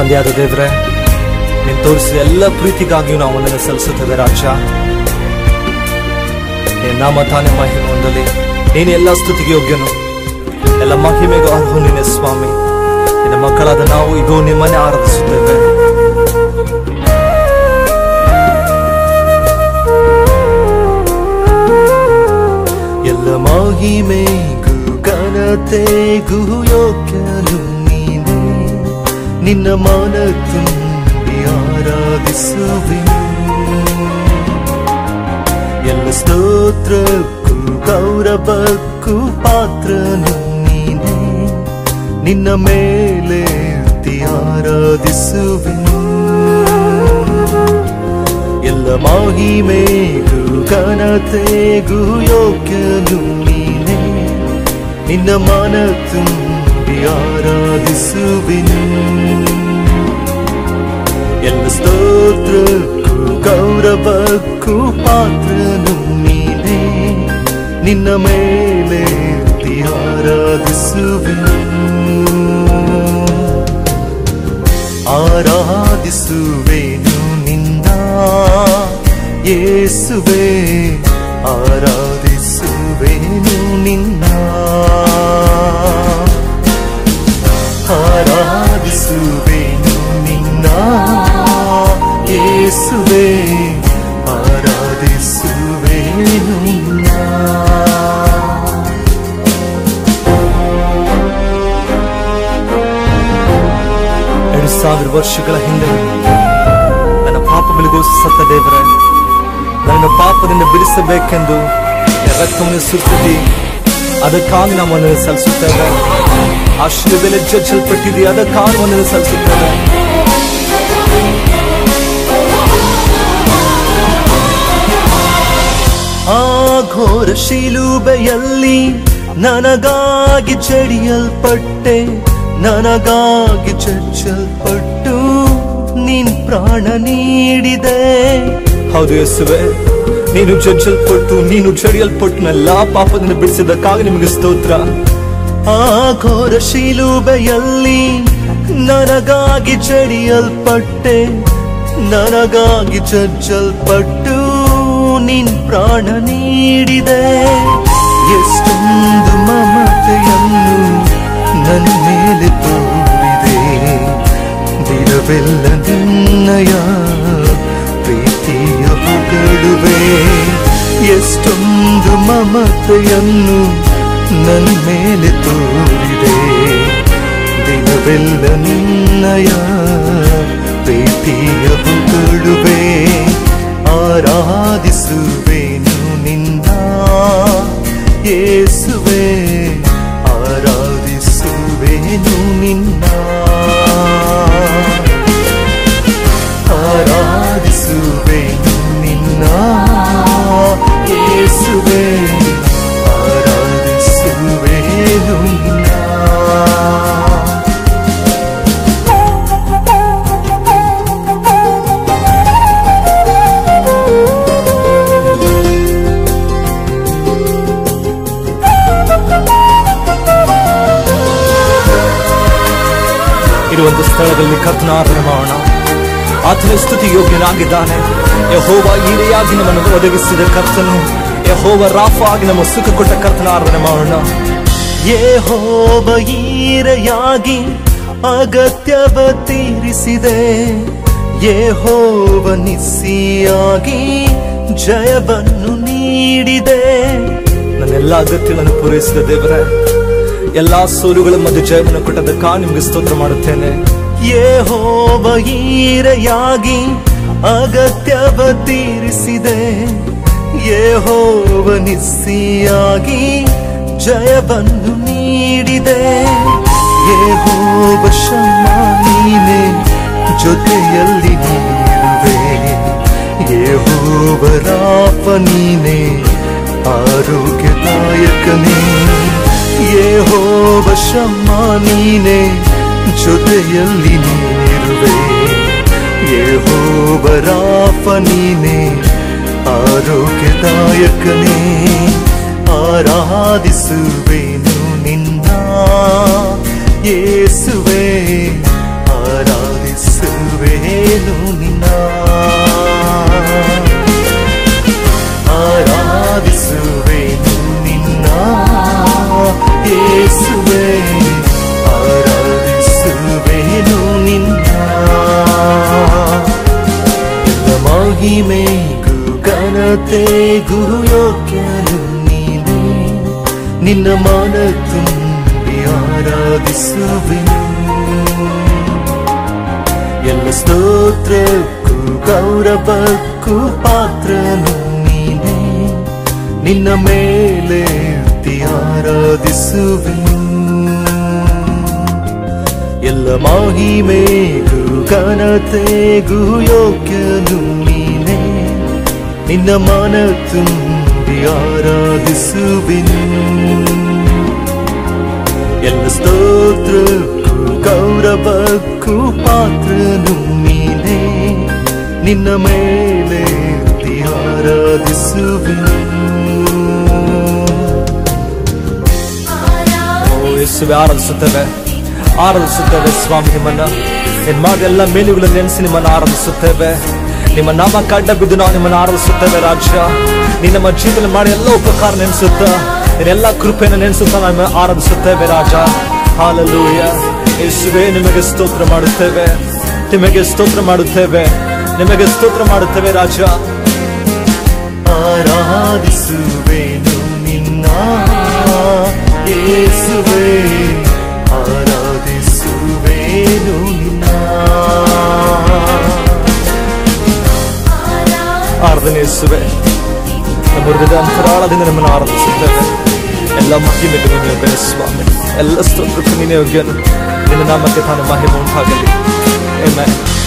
ತಂದೆಯಾದ ದೇವ್ರೆ ನೀನು ತೋರಿಸಿದ ಎಲ್ಲ ಪ್ರೀತಿಗಾಗಿಯೂ ನಾವು ಒಂದನ್ನು ಸಲ್ಲಿಸುತ್ತೇವೆ ರಾಜ ನಿನ್ನ ನಾಮ ತಾನೇ ಮಹಿಮೆ ಹೊಂದಲಿ ನೀನು ಎಲ್ಲ ಸ್ತುತಿಗೆ ಯೋಗ್ಯನು ಎಲ್ಲ ಮಹಿಮೆಗೂ ಅರ್ಹ ನೀನೆ ಸ್ವಾಮಿ ನಿನ್ನ ಮಕ್ಕಳಾದ ನಾವು ಇದೋ ನಿಮ್ಮನ್ನೇ ಆರಾಧಿಸುತ್ತೇವೆ ಎಲ್ಲ ಮಹಿಮೆಗೂ ಘನತೆಗೂ ಯೋಗ್ಯನು ನೀನೆ ನಿನ್ನ ಮನ ತುಂಬಿ ಆರಾಧಿಸುವೆನು ಎಲ್ಲ ಸ್ತೋತ್ರಕ್ಕೂ ಗೌರವಕ್ಕೂ ಪಾತ್ರನು ನೀನೆ ನಿನ್ನ ಮೇಲೆ ಎತ್ತಿ ಆರಾಧಿಸುವೆನು ಎಲ್ಲ ಮಹಿಮೆಗೂ ಘನತೆಗೂ ಯೋಗ್ಯನು ನೀನೆ ನಿನ್ನ ಮನ ತುಂಬಿ ಆರಾಧಿಸುವೆನು ಎಲ್ಲ ಸ್ತೋತ್ರಕ್ಕೂ ಗೌರವಕ್ಕೂ ಪಾತ್ರನು ನೀನೆ ನಿನ್ನ ಮೇಲೆ ಎತ್ತಿ ಆರಾಧಿಸುವೆನು ಆರಾಧಿಸುವೆನು ನಿನ್ನ ಯೇಸುವೆ ಆರಾಧಿಸುವೆನು ನಿನ್ನ ಆರಾಧಿಸುವೆನು ನಿನ್ನ ಯೇಸುವೆ ಆರಾಧಿಸುವೆನು ನಿನ್ನ ಎರಡು ಸಾವಿರ ವರ್ಷಗಳ ಹಿಂದೆ ನನ್ನ ಪಾಪಗಳಿಗೋಸ್ಕರ ಸತ್ತ ದೇವರೇ ನನ್ನ ಪಾಪದಿಂದ ಬಿಡಿಸಬೇಕೆಂದು ನಿನ್ನ ರಕ್ತವನ್ನು ಸುರಿಸಿದಿ ಅದಕ್ಕಾಗಿ ನಾವು ಒಂದನ್ನು ಸಲ್ಲಿಸುತ್ತೇವೆ ಆ ಶಿಲುಬೆಲೆ ಜಜ್ಜಲ್ಪಟ್ಟಿದೆ ಅದಕ್ಕಾಗಿ ಒಂದನ್ನು ಸಲ್ಲಿಸುತ್ತೇವೆ ಆ ಘೋರ ಶಿಲುಬೆಯಲ್ಲಿ ನನಗಾಗಿ ಚಡಿಯಲ್ಪಟ್ಟೆ ನನಗಾಗಿ ಚಚ್ಚಲ್ಪಟ್ಟು ನಿನ್ ಪ್ರಾಣ ನೀಡಿದೆ ಹೌದು ಯೇಸುವೆ ನೀನು ಜಜ್ಜಲ್ಪಟ್ಟು ನೀನು ಚಡಿಯಲ್ಪಟ್ಟು ಎಲ್ಲಾ ಪಾಪದಿಂದ ಬಿಡಿಸಿದ್ದಕ್ಕಾಗಿ ನಿಮಗೆ ಸ್ತೋತ್ರ ಆ ಘೋರ ಶಿಲುಬೆಯಲ್ಲಿ ನನಗಾಗಿ ಚಡಿಯಲ್ಪಟ್ಟೆ ನನಗಾಗಿ ಚಚ್ಚಲ್ಪಟ್ಟು ನಿನ್ ಪ್ರಾಣ ನೀಡಿದೆ ಎಷ್ಟೊಂದು ಮಮತೆಯನ್ನು ನನ್ನ ಮೇಲೆ ತೋರಿದೆ ದಿನವೆಲ್ಲ ನಿನ್ನಯ ಪ್ರೀತಿಯ ಹೊಗಳುವೆ ಎಷ್ಟೊಂದು ಮಮತೆಯನ್ನು ನನ್ನ ಮೇಲೆ ತೋರಿದೆ ದಿನವೆಲ್ಲ ನಿನ್ನಯ ಪ್ರೀತಿಯ ಹೊಗಳುವೆ ಆರಾಧಿಸುವೆನು ನಿನ್ನ ಯೇಸುವೆ ಆರಾಧಿಸುವೆನು ನಿನ್ನ ಆರಾಧಿಸುವೆನು ನಿನ್ನ ಯೇಸುವೆ ಆರಾಧಿಸುವೆನು ನಿನ್ನ ಇರುವಂತ ಸ್ಥಳದಲ್ಲಿ ಕರ್ತನ ಆರಾಧನೆ ಮಾಡೋಣ ಆತನ ಸ್ತುತಿ ಯೋಗ್ಯನಾಗಿದ್ದಾನೆ ಯಹೋವ ಈರೆಯಾಗಿ ನಮ್ಮನ್ನು ಒದಗಿಸಿದ ಕರ್ತನು ಯಹೋವ ರಾಫ ಆಗಿ ನಮ್ಮ ಸುಖ ಕೊಟ್ಟ ಕರ್ತನ ಆರಾಧನೆ ಮಾಡೋಣ ಯಹೋವ ಈರೆಯಾಗಿ ಅಗತ್ಯವ ತೀರಿಸಿದೆ ಯಹೋವ ನಿಸ್ಸಿಯಾಗಿ ಜಯವನ್ನು ನೀಡಿದೆ ನನ್ನೆಲ್ಲ ಅಗತ್ಯಗಳನ್ನು ಪೂರೈಸಿದ ದೇವರೇ ಎಲ್ಲಾ ಸೋಲುಗಳ ಮಧ್ಯೆ ಜಯವನ್ನು ಕೊಟ್ಟದಕ್ಕ ನಿಮ್ಗೆ ಸ್ತೋತ್ರ ಮಾಡುತ್ತೇನೆ ಯೇಹೋವ ಈರೆಯಾಗಿ ಅಗತ್ಯವ ತೀರಿಸಿದೆ ಯೇಹೋವ ನಿಸ್ಸಿಯಾಗಿ ಜಯವನ್ನು ನೀಡಿದೆ ಯೇಹೋವ ಶಮ್ಮ ನೀನೆ ಜೊತೆಯಲ್ಲಿ ನೀಡುವೆ ಯೇಹೋವ ರಾಪ ನೀನೆ ಆರೋಗ್ಯದಾಯಕನೇ ಯೇಹೋವ ಶಮ್ಮ ನೀನೆ ಜೊತೆಯಲ್ಲಿ ನೀರುವೆ ಯೇಹೋವ ರಾಪ ನೀನೆ ಆರೋಗ್ಯದಾಯಕನೇ ಆರಾಧಿಸುವೆನು ನಿನ್ನ ಯೇಸುವೆ ಆರಾಧಿಸುವೆನು ಗುರುಯೋಗ್ಯನು ನೀನೇ ನಿನ್ನ ಮಾನ ತುಂಬಿ ಆರಾಧಿಸುವೆನು ಎಲ್ಲ ಸ್ತೋತ್ರಕ್ಕೂ ಗೌರವಕ್ಕೂ ಪಾತ್ರನು ನೀನೇ ನಿನ್ನ ಮೇಲೆ ಎತ್ತಿ ಆರಾಧಿಸುವೆನು ಎಲ್ಲ ಮಹಿಮೆಗೂ ಘನತೆಗೂ ಯೋಗ್ಯನು ನೀನೇ ನಿನ್ನ ಮನ ತುಂಬಿ ಆರಾಧಿಸುವೆನು ಎಲ್ಲ ಸ್ತೋತ್ರಕ್ಕೂ ಗೌರವಕ್ಕೂ ಪಾತ್ರನು ನೀನೇ ನಿನ್ನ ಮೇಲೆ ಎತ್ತಿ ಆರಾಧಿಸುವೆನು ಓ ಯೇಸುವೆ ಆರಾಧಿಸುತ್ತೇವೆ ಆರಾಧಿಸುತ್ತೇವೆ ಸ್ವಾಮಿ ನಿಮ್ಮನ್ನ ನಿನ್ ಮಾಡಿದ ಎಲ್ಲ ಮೇಲುಗಳನ್ನು ನೆನೆಸಿ ನಿಮ್ಮನ್ನು ಆರಾಧಿಸುತ್ತೇವೆ ನಿಮ್ಮ ನಾಮ ಕಡ್ಡ ಬಿದ್ದು ನಾವು ನಿಮ್ಮನ್ನು ಆರಾಧಿಸುತ್ತೇವೆ ರಾಜ್ಯ ನೀ ನಮ್ಮ ಜೀವನ ಮಾಡಿ ಎಲ್ಲ ಉಪಕಾರ ನೆನೆಸುತ್ತ ನಿನ್ನೆಲ್ಲ ಕೃಪೆಯನ್ನು ನೆನೆಸುತ್ತಾ ನಾವು ಆರಾಧಿಸುತ್ತೇವೆ ರಾಜ ಹಾಲಲ್ಲೂಯ ಯೇಸುವೆ ನಿಮಗೆ ಸ್ತೋತ್ರ ಮಾಡುತ್ತೇವೆ ನಿಮಗೆ ಸ್ತೋತ್ರ ಮಾಡುತ್ತೇವೆ ನಿಮಗೆ ಸ್ತೋತ್ರ ಮಾಡುತ್ತೇವೆ ರಾಜ ಆರಾಧಿಸುವೆನು ನಿನ್ನ ಯೇಸುವೆ ಆರಾಧಿಸುವೆನು ನಿನ್ನ ಆರಾಧನೆ ಯೇಸುವೆ ನಮ್ಮ ಹೃದಯದ ಅಂತರಾಳದಿಂದ ನಮ್ಮನ್ನು ಆರಾಧಿಸುತ್ತೇವೆ ಎಲ್ಲ ಮಹಿಮೆಗೂ ನೀನು ಯೋಗ್ಯನ ಸ್ವಾಮಿ ಎಲ್ಲ ಸ್ತೋತ್ರಕ್ಕೂ ನೀನೇ ಯೋಗ್ಯನು ನಿನ್ನ ನಾಮಕ್ಕೆ ತಾನು ಮಹಿಮೆ ಉಂಟಾಗಲಿ Amen.